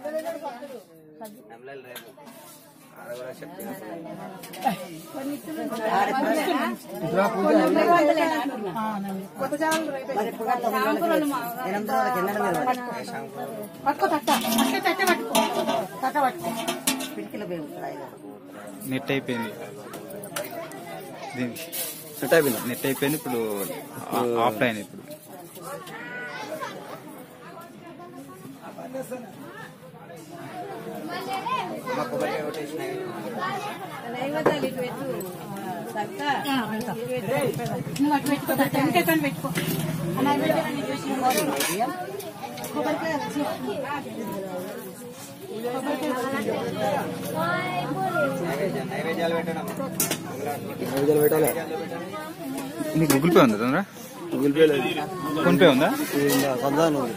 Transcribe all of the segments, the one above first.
పట్టుకో తట్ట తట్ట తట్ట పట్టుకో తట్ట పట్టుకో నెట్ అయిపోయింది దీనికి సెట్ అయిపోయింది నెట్ అయిపోయింది ఇప్పుడు ఆ- ఆఫ్లైన్ ఇప్పుడు నువ్వు అటు పెట్టుకో తట్ట వెనక పెట్టుకో అన్న వీడియో చూసి కొబ్బరికాయ నైవేద్యాలు పెట్టాలి నీకు గూగుల్ పే ఉందా తొందర గూగుల్ పే లేదు ఫోన్ పే ఉందా సంతానం ఉంది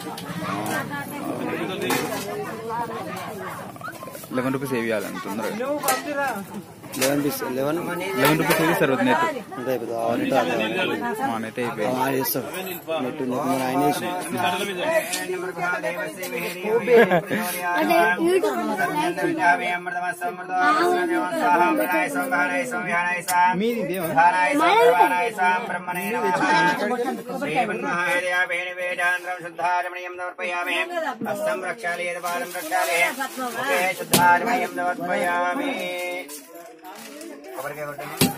లెవెన్ రూపీస్ ఏవి ఇవ్వాలని తొందరగా లెవెన్ పీస్ లెవెన్ లెవెన్ రూపీస్ ఏవి సార్ నెట్ అంతే అయిపోతుంది ఆ నెట్ అది. మా నెట్ అయిపోయింది ఆయన చేస్తాడు నెట్ నెట్ మన ఆయన చేసి మీది ఇదేమా? హస్తం రక్షాలయ పాదం రక్షాలయ శుద్ధారమయం సమర్పయామి కొబ్బరికాయ కొట్టండి